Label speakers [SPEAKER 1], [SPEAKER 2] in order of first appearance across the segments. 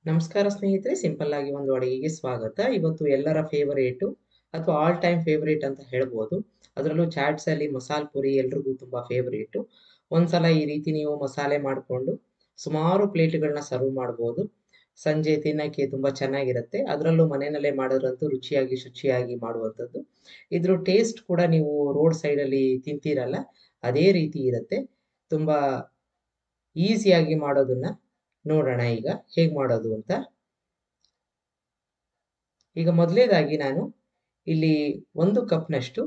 [SPEAKER 1] ನಮಸ್ಕಾರ ಸ್ನೇಹಿತರೆ ಸಿಂಪಲ್ ಆಗಿ ಒಂದು ಅಡುಗೆಗೆ ಸ್ವಾಗತ ಇವತ್ತು ಎಲ್ಲರ ಫೇವರೇಟು ಅಥವಾ ಆಲ್ ಟೈಮ್ ಫೇವರೇಟ್ ಅಂತ ಹೇಳ್ಬೋದು ಅದರಲ್ಲೂ ಚಾಟ್ಸ್ ಅಲ್ಲಿ ಮಸಾಲ ಪುರಿ ಎಲ್ರಿಗೂ ತುಂಬಾ ಫೇವರೇಟು ಒಂದ್ಸಲ ಈ ರೀತಿ ನೀವು ಮಸಾಲೆ ಮಾಡಿಕೊಂಡು ಸುಮಾರು ಪ್ಲೇಟ್ಗಳನ್ನ ಸರ್ವ್ ಮಾಡ್ಬೋದು ಸಂಜೆ ತಿನ್ನಕ್ಕೆ ತುಂಬಾ ಚೆನ್ನಾಗಿರುತ್ತೆ ಅದರಲ್ಲೂ ಮನೆಯಲ್ಲೇ ಮಾಡೋದ್ರಂತೂ ರುಚಿಯಾಗಿ ಶುಚಿಯಾಗಿ ಮಾಡುವಂಥದ್ದು ಇದ್ರ ಟೇಸ್ಟ್ ಕೂಡ ನೀವು ರೋಡ್ ಸೈಡಲ್ಲಿ ತಿಂತೀರಲ್ಲ ಅದೇ ರೀತಿ ಇರುತ್ತೆ ತುಂಬಾ ಈಸಿಯಾಗಿ ಮಾಡೋದನ್ನ ನೋಡೋಣ ಈಗ ಹೇಗೆ ಮಾಡೋದು ಅಂತ ಈಗ ಮೊದಲೇದಾಗಿ ನಾನು ಇಲ್ಲಿ ಒಂದು ಕಪ್ನಷ್ಟು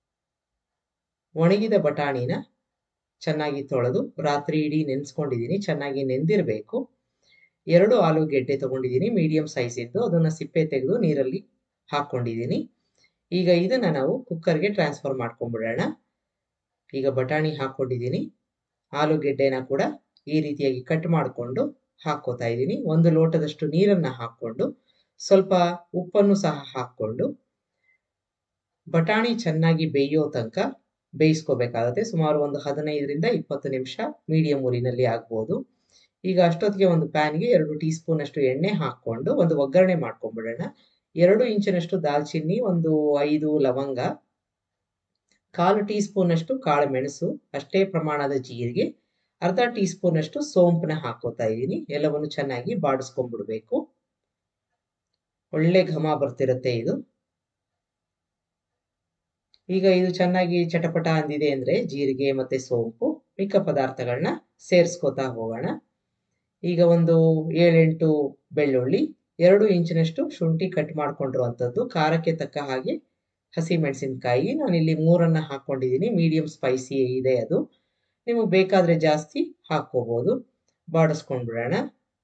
[SPEAKER 1] ಒಣಗಿದ ಬಟಾಣಿನ ಚೆನ್ನಾಗಿ ತೊಳೆದು ರಾತ್ರಿ ಇಡೀ ನೆನೆಸ್ಕೊಂಡಿದ್ದೀನಿ ಚೆನ್ನಾಗಿ ನೆಂದಿರಬೇಕು ಎರಡು ಆಲೂಗೆಡ್ಡೆ ತಗೊಂಡಿದ್ದೀನಿ ಮೀಡಿಯಂ ಸೈಜ್ ಇದ್ದು ಅದನ್ನ ಸಿಪ್ಪೆ ತೆಗೆದು ನೀರಲ್ಲಿ ಹಾಕೊಂಡಿದ್ದೀನಿ ಈಗ ಇದನ್ನ ನಾವು ಕುಕ್ಕರ್ಗೆ ಟ್ರಾನ್ಸ್ಫರ್ ಮಾಡ್ಕೊಂಡ್ಬಿಡೋಣ ಈಗ ಬಟಾಣಿ ಹಾಕೊಂಡಿದ್ದೀನಿ ಆಲೂಗೆಡ್ಡೆನ ಕೂಡ ಈ ರೀತಿಯಾಗಿ ಕಟ್ ಮಾಡಿಕೊಂಡು ಹಾಕೋತಾ ಇದ್ದೀನಿ ಒಂದು ಲೋಟದಷ್ಟು ನೀರನ್ನ ಹಾಕೊಂಡು ಸ್ವಲ್ಪ ಉಪ್ಪನ್ನು ಸಹ ಹಾಕೊಂಡು ಬಟಾಣಿ ಚೆನ್ನಾಗಿ ಬೇಯೋ ತನಕ ಬೇಯಿಸ್ಕೋಬೇಕಾಗತ್ತೆ ಸುಮಾರು ಒಂದು ಹದಿನೈದರಿಂದ ಇಪ್ಪತ್ತು ನಿಮಿಷ ಮೀಡಿಯಂ ಊರಿನಲ್ಲಿ ಆಗ್ಬೋದು ಈಗ ಅಷ್ಟೊತ್ತಿಗೆ ಒಂದು ಪ್ಯಾನ್ಗೆ ಎರಡು ಟೀ ಸ್ಪೂನ್ ಅಷ್ಟು ಎಣ್ಣೆ ಹಾಕೊಂಡು ಒಂದು ಒಗ್ಗರಣೆ ಮಾಡ್ಕೊಂಡ್ಬಿಡೋಣ ಎರಡು ಇಂಚಿನಷ್ಟು ದಾಲ್ಚಿನ್ನಿ ಒಂದು ಐದು ಲವಂಗ ಕಾಲು ಟೀ ಸ್ಪೂನ್ ಅಷ್ಟು ಕಾಳು ಮೆಣಸು ಅಷ್ಟೇ ಪ್ರಮಾಣದ ಜೀರಿಗೆ ಅರ್ಧ ಟೀ ಸ್ಪೂನ್ ಅಷ್ಟು ಸೋಂಪನ್ನ ಹಾಕೋತಾ ಇದ್ದೀನಿ ಎಲ್ಲವನ್ನು ಚೆನ್ನಾಗಿ ಬಾಡಿಸ್ಕೊಂಡ್ಬಿಡ್ಬೇಕು ಒಳ್ಳೆ ಘಮ ಬರ್ತಿರುತ್ತೆ ಇದು ಈಗ ಇದು ಚೆನ್ನಾಗಿ ಚಟಪಟ ಅಂದಿದೆ ಅಂದ್ರೆ ಜೀರಿಗೆ ಮತ್ತೆ ಸೋಂಪು ಮಿಕ್ಕ ಪದಾರ್ಥಗಳನ್ನ ಸೇರಿಸ್ಕೋತಾ ಹೋಗೋಣ ಈಗ ಒಂದು ಏಳೆಂಟು ಬೆಳ್ಳುಳ್ಳಿ ಎರಡು ಇಂಚಿನಷ್ಟು ಶುಂಠಿ ಕಟ್ ಮಾಡ್ಕೊಂಡಿರುವಂಥದ್ದು ಖಾರಕ್ಕೆ ತಕ್ಕ ಹಾಗೆ ಹಸಿ ಮೆಣಸಿನಕಾಯಿ ನಾನಿಲ್ಲಿ ಮೂರನ್ನ ಹಾಕೊಂಡಿದ್ದೀನಿ ಮೀಡಿಯಂ ಸ್ಪೈಸಿ ಇದೆ ಅದು ನಿಮಗೆ ಬೇಕಾದ್ರೆ ಜಾಸ್ತಿ ಹಾಕೋಬಹುದು ಬಾಡಿಸ್ಕೊಂಡ್ಬಿಡೋಣ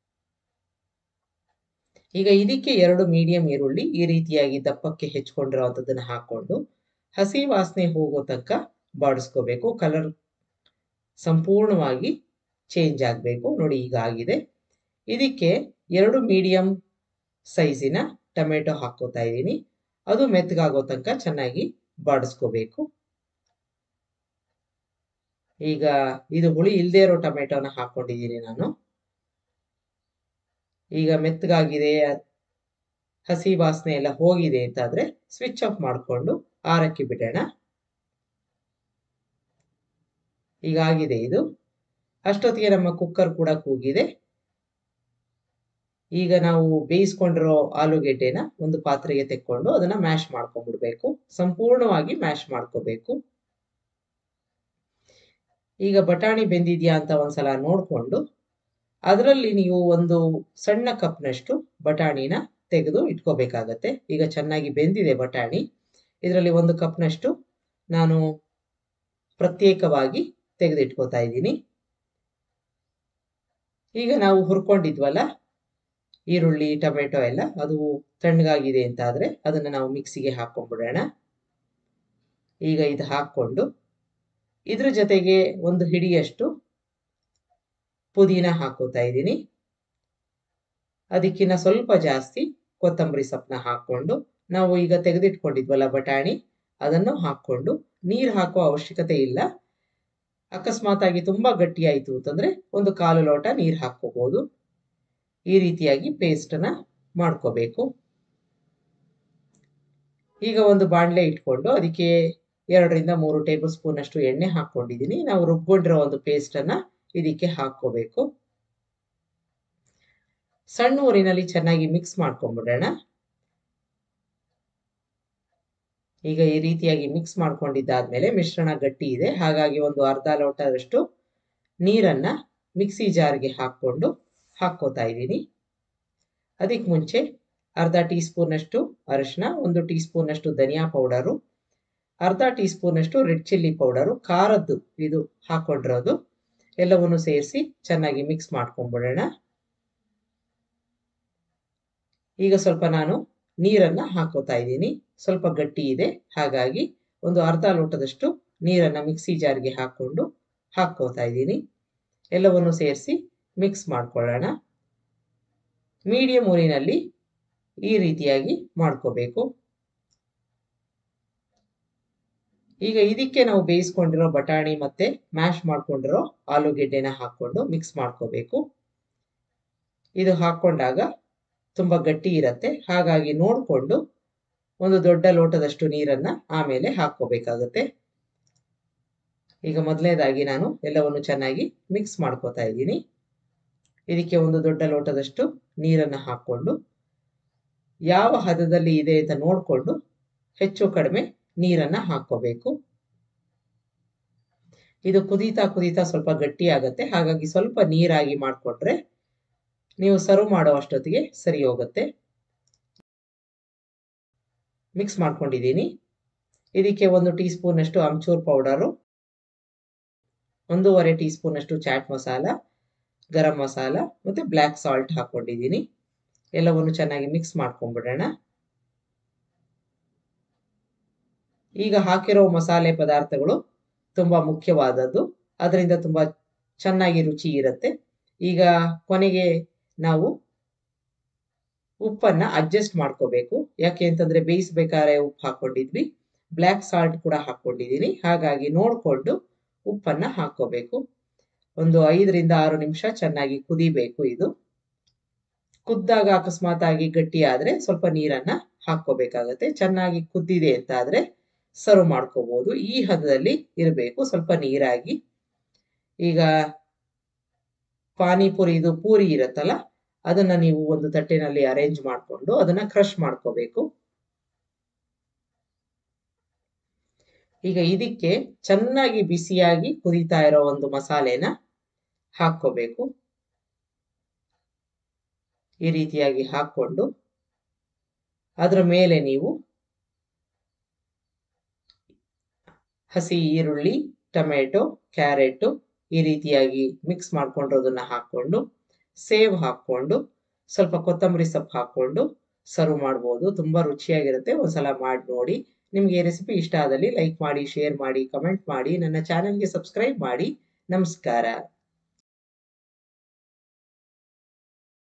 [SPEAKER 1] ಈಗ ಇದಕ್ಕೆ ಎರಡು ಮೀಡಿಯಂ ಈರುಳ್ಳಿ ಈ ರೀತಿಯಾಗಿ ದಪ್ಪಕ್ಕೆ ಹೆಚ್ಕೊಂಡಿರೋವಂಥದ್ದನ್ನ ಹಾಕೊಂಡು ಹಸಿ ವಾಸನೆ ಹೋಗೋ ತನಕ ಬಾಡಿಸ್ಕೋಬೇಕು ಕಲರ್ ಸಂಪೂರ್ಣವಾಗಿ ಚೇಂಜ್ ಆಗಬೇಕು ನೋಡಿ ಈಗ ಆಗಿದೆ ಇದಕ್ಕೆ ಎರಡು ಮೀಡಿಯಂ ಸೈಜಿನ ಟೊಮೆಟೊ ಹಾಕೋತಾ ಇದ್ದೀನಿ ಅದು ಮೆತ್ತಗಾಗೋ ತನಕ ಚೆನ್ನಾಗಿ ಬಾಡಿಸ್ಕೋಬೇಕು ಈಗ ಇದು ಹುಳಿ ಇಲ್ಲದೆ ಇರೋ ಟೊಮೆಟೊನ ಹಾಕೊಂಡಿದ್ದೀನಿ ನಾನು ಈಗ ಮೆತ್ತಗಾಗಿದೆ ಹಸಿ ವಾಸನೆ ಎಲ್ಲ ಹೋಗಿದೆ ಅಂತಾದ್ರೆ ಸ್ವಿಚ್ ಆಫ್ ಮಾಡಿಕೊಂಡು ಆರಕ್ಕೆ ಬಿಡೋಣ ಈಗ ಆಗಿದೆ ಇದು ಅಷ್ಟೊತ್ತಿಗೆ ನಮ್ಮ ಕುಕ್ಕರ್ ಕೂಡ ಕೂಗಿದೆ ಈಗ ನಾವು ಬೇಯಿಸ್ಕೊಂಡಿರೋ ಆಲೂಗೆಡ್ಡೆನ ಒಂದು ಪಾತ್ರೆಗೆ ತೆಕ್ಕೊಂಡು ಅದನ್ನ ಮ್ಯಾಶ್ ಮಾಡ್ಕೊಂಡ್ಬಿಡ್ಬೇಕು ಸಂಪೂರ್ಣವಾಗಿ ಮ್ಯಾಶ್ ಮಾಡ್ಕೋಬೇಕು ಈಗ ಬಟಾಣಿ ಬೆಂದಿದ್ಯಾ ಅಂತ ಒಂದ್ಸಲ ನೋಡ್ಕೊಂಡು ಅದರಲ್ಲಿ ನೀವು ಒಂದು ಸಣ್ಣ ಕಪ್ನಷ್ಟು ಬಟಾಣಿನ ತೆಗೆದು ಇಟ್ಕೋಬೇಕಾಗತ್ತೆ ಈಗ ಚೆನ್ನಾಗಿ ಬೆಂದಿದೆ ಬಟಾಣಿ ಇದರಲ್ಲಿ ಒಂದು ಕಪ್ನಷ್ಟು ನಾನು ಪ್ರತ್ಯೇಕವಾಗಿ ತೆಗೆದಿಟ್ಕೋತಾ ಇದ್ದೀನಿ ಈಗ ನಾವು ಹುರ್ಕೊಂಡಿದ್ವಲ್ಲ ಈರುಳ್ಳಿ ಟೊಮೆಟೊ ಎಲ್ಲ ಅದು ತಣ್ಣಗಾಗಿದೆ ಅಂತ ಆದ್ರೆ ಅದನ್ನ ನಾವು ಮಿಕ್ಸಿಗೆ ಹಾಕೊಂಡ್ಬಿಡೋಣ ಈಗ ಇದು ಹಾಕೊಂಡು ಇದ್ರ ಜೊತೆಗೆ ಒಂದು ಹಿಡಿಯಷ್ಟು ಪುದೀನ ಹಾಕೋತಾ ಇದ್ದೀನಿ ಅದಕ್ಕಿನ್ನ ಸ್ವಲ್ಪ ಜಾಸ್ತಿ ಕೊತ್ತಂಬರಿ ಸೊಪ್ಪನ್ನ ಹಾಕೊಂಡು ನಾವು ಈಗ ತೆಗೆದಿಟ್ಕೊಂಡಿದ್ವಲ್ಲ ಬಟಾಣಿ ಅದನ್ನು ಹಾಕೊಂಡು ನೀರು ಹಾಕೋ ಅವಶ್ಯಕತೆ ಇಲ್ಲ ಅಕಸ್ಮಾತ್ ಆಗಿ ತುಂಬಾ ಗಟ್ಟಿ ಆಯಿತು ಅಂತಂದ್ರೆ ಒಂದು ಕಾಲು ಲೋಟ ನೀರು ಹಾಕೋಬಹುದು ಈ ರೀತಿಯಾಗಿ ಪೇಸ್ಟನ್ನ ಮಾಡ್ಕೋಬೇಕು ಈಗ ಒಂದು ಬಾಣಲೆ ಇಟ್ಕೊಂಡು ಅದಕ್ಕೆ ಎರಡರಿಂದ ಮೂರು ಟೇಬಲ್ ಸ್ಪೂನ್ ಅಷ್ಟು ಎಣ್ಣೆ ಹಾಕೊಂಡಿದ್ದೀನಿ ನಾವು ರುಬ್ಕೊಂಡಿರೋ ಒಂದು ಪೇಸ್ಟ್ ಅನ್ನ ಇದಕ್ಕೆ ಹಾಕೋಬೇಕು ಸಣ್ಣ ಊರಿನಲ್ಲಿ ಚೆನ್ನಾಗಿ ಮಿಕ್ಸ್ ಮಾಡ್ಕೊಂಡ್ಬಿಡೋಣ ಈಗ ಈ ರೀತಿಯಾಗಿ ಮಿಕ್ಸ್ ಮಾಡ್ಕೊಂಡಿದ್ದಾದ್ಮೇಲೆ ಮಿಶ್ರಣ ಗಟ್ಟಿ ಇದೆ ಹಾಗಾಗಿ ಒಂದು ಅರ್ಧ ಲೋಟದಷ್ಟು ನೀರನ್ನ ಮಿಕ್ಸಿ ಜಾರ್ಗೆ ಹಾಕೊಂಡು ಹಾಕೋತಾ ಇದ್ದೀನಿ ಅದಕ್ಕೆ ಮುಂಚೆ ಅರ್ಧ ಟೀ ಸ್ಪೂನ್ ಅಷ್ಟು ಅರಿಶಿನ ಒಂದು ಟೀ ಸ್ಪೂನ್ ಅಷ್ಟು ಧನಿಯಾ ಪೌಡರು ಅರ್ಧ ಟೀ ಸ್ಪೂನ್ ಅಷ್ಟು ರೆಡ್ ಚಿಲ್ಲಿ ಪೌಡರು ಖಾರದ್ದು ಇದು ಹಾಕೊಂಡಿರೋದು ಎಲ್ಲವನ್ನು ಸೇರಿಸಿ ಚೆನ್ನಾಗಿ ಮಿಕ್ಸ್ ಮಾಡ್ಕೊಂಡ್ಬಿಡೋಣ ಈಗ ಸ್ವಲ್ಪ ನಾನು ನೀರನ್ನ ಹಾಕೋತಾ ಇದ್ದೀನಿ ಸ್ವಲ್ಪ ಗಟ್ಟಿ ಇದೆ ಹಾಗಾಗಿ ಒಂದು ಅರ್ಧ ಲೋಟದಷ್ಟು ನೀರನ್ನ ಮಿಕ್ಸಿ ಜಾರ್ಗೆ ಹಾಕೊಂಡು ಹಾಕೋತಾ ಇದ್ದೀನಿ ಎಲ್ಲವನ್ನು ಸೇರಿಸಿ ಮಿಕ್ಸ್ ಮಾಡ್ಕೊಳ್ಳೋಣ ಮೀಡಿಯಂ ಊರಿನಲ್ಲಿ ಈ ರೀತಿಯಾಗಿ ಮಾಡ್ಕೋಬೇಕು ಈಗ ಇದಕ್ಕೆ ನಾವು ಬೇಯಿಸ್ಕೊಂಡಿರೋ ಬಟಾಣಿ ಮತ್ತೆ ಮ್ಯಾಶ್ ಮಾಡ್ಕೊಂಡಿರೋ ಆಲೂಗೆಡ್ಡೆನ ಹಾಕೊಂಡು ಮಿಕ್ಸ್ ಮಾಡ್ಕೋಬೇಕು ಇದು ಹಾಕೊಂಡಾಗ ತುಂಬ ಗಟ್ಟಿ ಇರುತ್ತೆ ಹಾಗಾಗಿ ನೋಡಿಕೊಂಡು ಒಂದು ದೊಡ್ಡ ಲೋಟದಷ್ಟು ನೀರನ್ನ ಆಮೇಲೆ ಹಾಕ್ಕೋಬೇಕಾಗುತ್ತೆ ಈಗ ಮೊದಲನೇದಾಗಿ ನಾನು ಎಲ್ಲವನ್ನು ಚೆನ್ನಾಗಿ ಮಿಕ್ಸ್ ಮಾಡ್ಕೋತಾ ಇದ್ದೀನಿ ಇದಕ್ಕೆ ಒಂದು ದೊಡ್ಡ ಲೋಟದಷ್ಟು ನೀರನ್ನು ಹಾಕ್ಕೊಂಡು ಯಾವ ಹದದಲ್ಲಿ ಇದೆ ಅಂತ ನೋಡಿಕೊಂಡು ಹೆಚ್ಚು ಕಡಿಮೆ ನೀರನ್ನು ಹಾಕ್ಕೋಬೇಕು ಇದು ಕುದೀತಾ ಕುದೀತಾ ಸ್ವಲ್ಪ ಗಟ್ಟಿ ಆಗುತ್ತೆ ಹಾಗಾಗಿ ಸ್ವಲ್ಪ ನೀರಾಗಿ ಮಾಡಿಕೊಂಡ್ರೆ ನೀವು ಸರ್ವ್ ಮಾಡೋ ಅಷ್ಟೊತ್ತಿಗೆ ಸರಿ ಹೋಗುತ್ತೆ ಮಿಕ್ಸ್ ಮಾಡ್ಕೊಂಡಿದ್ದೀನಿ ಇದಕ್ಕೆ ಒಂದು ಟೀ ಸ್ಪೂನಷ್ಟು ಅಮ್ಚೂರ್ ಪೌಡರು ಒಂದೂವರೆ ಟೀ ಸ್ಪೂನಷ್ಟು ಚಾಟ್ ಮಸಾಲ ಗರಂ ಮಸಾಲ ಮತ್ತು ಬ್ಲ್ಯಾಕ್ ಸಾಲ್ಟ್ ಹಾಕ್ಕೊಂಡಿದ್ದೀನಿ ಎಲ್ಲವನ್ನು ಚೆನ್ನಾಗಿ ಮಿಕ್ಸ್ ಮಾಡ್ಕೊಂಡ್ಬಿಡೋಣ ಈಗ ಹಾಕಿರೋ ಮಸಾಲೆ ಪದಾರ್ಥಗಳು ತುಂಬ ಮುಖ್ಯವಾದದ್ದು ಅದರಿಂದ ತುಂಬ ಚೆನ್ನಾಗಿ ರುಚಿ ಇರುತ್ತೆ ಈಗ ಕೊನೆಗೆ ನಾವು ಉಪ್ಪನ್ನ ಅಡ್ಜಸ್ಟ್ ಮಾಡ್ಕೋಬೇಕು ಯಾಕೆ ಅಂತಂದ್ರೆ ಬೇಯಿಸ್ಬೇಕಾದ್ರೆ ಉಪ್ಪು ಹಾಕೊಂಡಿದ್ವಿ ಬ್ಲ್ಯಾಕ್ ಸಾಲ್ಟ್ ಕೂಡ ಹಾಕೊಂಡಿದ್ದೀನಿ ಹಾಗಾಗಿ ನೋಡಿಕೊಂಡು ಉಪ್ಪನ್ನ ಹಾಕೋಬೇಕು ಒಂದು ಐದರಿಂದ ಆರು ನಿಮಿಷ ಚೆನ್ನಾಗಿ ಕುದಿಬೇಕು ಇದು ಕುದ್ದಾಗ ಅಕಸ್ಮಾತ್ ಆಗಿ ಗಟ್ಟಿ ಆದ್ರೆ ಸ್ವಲ್ಪ ನೀರನ್ನ ಹಾಕೋಬೇಕಾಗತ್ತೆ ಚೆನ್ನಾಗಿ ಕುದ್ದಿದೆ ಅಂತ ಆದ್ರೆ ಸರ್ವ್ ಮಾಡ್ಕೋಬಹುದು ಈ ಹದದಲ್ಲಿ ಇರಬೇಕು ಸ್ವಲ್ಪ ನೀರಾಗಿ ಈಗ ಪಾನಿಪುರಿ ಇದು ಪೂರಿ ಇರುತ್ತಲ್ಲ ಅದನ್ನ ನೀವು ಒಂದು ತಟ್ಟೆನಲ್ಲಿ ಅರೇಂಜ್ ಮಾಡಿಕೊಂಡು ಅದನ್ನ ಕ್ರಶ್ ಮಾಡ್ಕೋಬೇಕು ಈಗ ಇದಕ್ಕೆ ಚೆನ್ನಾಗಿ ಬಿಸಿಯಾಗಿ ಕುದೀತಾ ಇರೋ ಒಂದು ಮಸಾಲೆನ ಹಾಕ್ಕೋಬೇಕು ಈ ರೀತಿಯಾಗಿ ಹಾಕ್ಕೊಂಡು ಅದರ ಮೇಲೆ ನೀವು ಹಸಿ ಈರುಳ್ಳಿ ಟೊಮೆಟೊ ಕ್ಯಾರೆಟ್ ಈ ರೀತಿಯಾಗಿ ಮಿಕ್ಸ್ ಮಾಡ್ಕೊಂಡಿರೋದನ್ನ ಹಾಕ್ಕೊಂಡು ಸೇವ್ ಹಾಕ್ಕೊಂಡು ಸ್ವಲ್ಪ ಕೊತ್ತಂಬರಿ ಸೊಪ್ಪು ಹಾಕ್ಕೊಂಡು ಸರ್ವ್ ಮಾಡ್ಬೋದು ತುಂಬ ರುಚಿಯಾಗಿರುತ್ತೆ ಒಂದ್ಸಲ ಮಾಡಿ ನೋಡಿ ನಿಮಗೆ ಈ ರೆಸಿಪಿ ಇಷ್ಟ ಆದಲ್ಲಿ ಲೈಕ್ ಮಾಡಿ ಶೇರ್ ಮಾಡಿ ಕಮೆಂಟ್ ಮಾಡಿ ನನ್ನ ಚಾನೆಲ್ಗೆ ಸಬ್ಸ್ಕ್ರೈಬ್ ಮಾಡಿ ನಮಸ್ಕಾರ